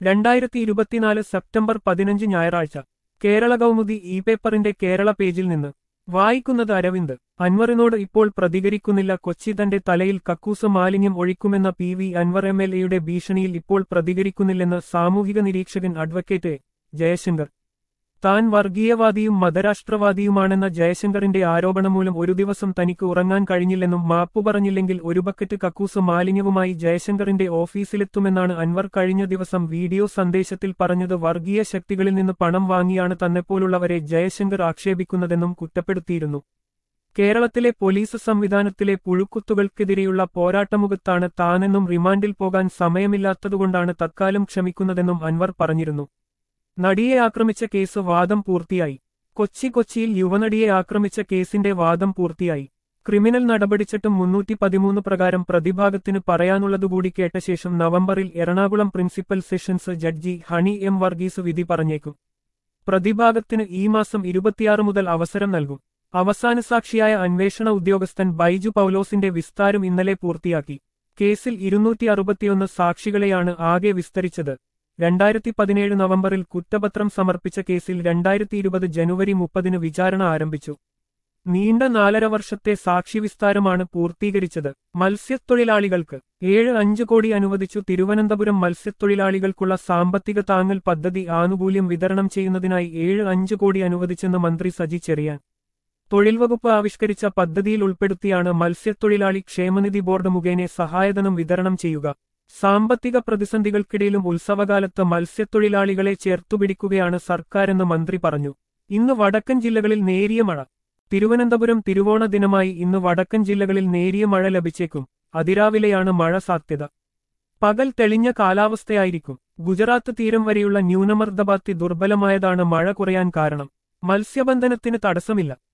രണ്ടായിരത്തി ഇരുപത്തിനാല് സെപ്റ്റംബർ പതിനഞ്ച് ഞായറാഴ്ച കേരള കൗമുദി ഇ പേപ്പറിന്റെ കേരള പേജിൽ നിന്ന് വായിക്കുന്നത് അരവിന്ദ് അൻവറിനോട് ഇപ്പോൾ പ്രതികരിക്കുന്നില്ല കൊച്ചി തന്റെ തലയിൽ കക്കൂസ് മാലിന്യം ഒഴിക്കുമെന്ന P V Anvar M L എയുടെ ഭീഷണിയിൽ ഇപ്പോൾ പ്രതികരിക്കുന്നില്ലെന്ന് സാമൂഹിക നിരീക്ഷകൻ അഡ്വക്കേറ്റ് എ. ജയശങ്കർ താൻ വർഗീയവാദിയും മതരാഷ്ട്രവാദിയുമാണെന്ന ജയശങ്കറിന്റെ ആരോപണം മൂലം ഒരു ദിവസം തനിക്ക് ഉറങ്ങാൻ കഴിഞ്ഞില്ലെന്നും മാപ്പു പറഞ്ഞില്ലെങ്കിൽ ഒരു ബക്കറ്റ് കക്കൂസ് മാലിന്യവുമായി ജയശങ്കറിന്റെ ഓഫീസിലെത്തുമെന്നാണ് അൻവർ കഴിഞ്ഞ ദിവസം വീഡിയോ സന്ദേശത്തിൽ പറഞ്ഞത് വർഗീയ ശക്തികളിൽ നിന്ന് പണം വാങ്ങിയാണ് തന്നെപ്പോലുള്ളവരെ ജയശങ്കർ ആക്ഷേപിക്കുന്നതെന്നും കുറ്റപ്പെടുത്തിയിരുന്നു കേരളത്തിലെ പോലീസ് സംവിധാനത്തിലെ പുഴുക്കുത്തുകൾക്കെതിരെയുള്ള പോരാട്ടമുഖത്താണ് താനെന്നും റിമാൻഡിൽ പോകാൻ സമയമില്ലാത്തതുകൊണ്ടാണ് തത്കാലം ക്ഷമിക്കുന്നതെന്നും അൻവർ പറഞ്ഞിരുന്നു നടിയെ ആക്രമിച്ച കേസ് വാദം പൂർത്തിയായി കൊച്ചി കൊച്ചിയിൽ യുവനടിയെ ആക്രമിച്ച കേസിന്റെ വാദം പൂർത്തിയായി ക്രിമിനൽ നടപടിച്ചട്ടം മുന്നൂറ്റി പതിമൂന്ന് പ്രകാരം പ്രതിഭാഗത്തിന് പറയാനുള്ളതുകൂടി കേട്ട ശേഷം നവംബറിൽ Ernakulam principal sessions judge Honey M Varghese വിധി പറഞ്ഞേക്കും പ്രതിഭാഗത്തിന് ഈ മാസം ഇരുപത്തിയാറ് മുതൽ അവസരം നൽകും അവസാന സാക്ഷിയായ അന്വേഷണ ഉദ്യോഗസ്ഥൻ ബൈജു പൗലോസിന്റെ വിസ്താരം ഇന്നലെ പൂർത്തിയാക്കി കേസിൽ ഇരുന്നൂറ്റി അറുപത്തിയൊന്ന് സാക്ഷികളെയാണ് ആകെ വിസ്തരിച്ചത് രണ്ടായിരത്തി പതിനേഴ് നവംബറിൽ കുറ്റപത്രം സമർപ്പിച്ച കേസിൽ രണ്ടായിരത്തി ഇരുപത് ജനുവരി മുപ്പതിന് വിചാരണ ആരംഭിച്ചു നീണ്ട നാലര വർഷത്തെ സാക്ഷി വിസ്താരമാണ് പൂർത്തീകരിച്ചത് മത്സ്യത്തൊഴിലാളികൾക്ക് ഏഴ് അഞ്ച് കോടി അനുവദിച്ചു തിരുവനന്തപുരം മത്സ്യത്തൊഴിലാളികൾക്കുള്ള സാമ്പത്തിക താങ്ങൽ പദ്ധതി ആനുകൂല്യം വിതരണം ചെയ്യുന്നതിനായി ഏഴ് അഞ്ച് കോടി അനുവദിച്ചെന്ന് മന്ത്രി സജി ചെറിയാൻ തൊഴിൽ വകുപ്പ് ആവിഷ്കരിച്ച പദ്ധതിയിൽ ഉൾപ്പെടുത്തിയാണ് മത്സ്യത്തൊഴിലാളി ക്ഷേമനിധി ബോർഡ് മുഖേന സഹായധനം വിതരണം ചെയ്യുക സാമ്പത്തിക പ്രതിസന്ധികൾക്കിടയിലും ഉത്സവകാലത്ത് മത്സ്യത്തൊഴിലാളികളെ ചേർത്തുപിടിക്കുകയാണ് സർക്കാരെന്ന് മന്ത്രി പറഞ്ഞു ഇന്ന് വടക്കൻ ജില്ലകളിൽ നേരിയ മഴ തിരുവനന്തപുരം തിരുവോണ ദിനമായി ഇന്ന് വടക്കൻ ജില്ലകളിൽ നേരിയ മഴ ലഭിച്ചേക്കും അതിരാവിലെയാണ് മഴ സാധ്യത പകൽ തെളിഞ്ഞ കാലാവസ്ഥയായിരിക്കും ഗുജറാത്ത് തീരം വരെയുള്ള ന്യൂനമർദ്ദപാത്തി ദുർബലമായതാണ് മഴ കുറയാൻ കാരണം മത്സ്യബന്ധനത്തിന് തടസ്സമില്ല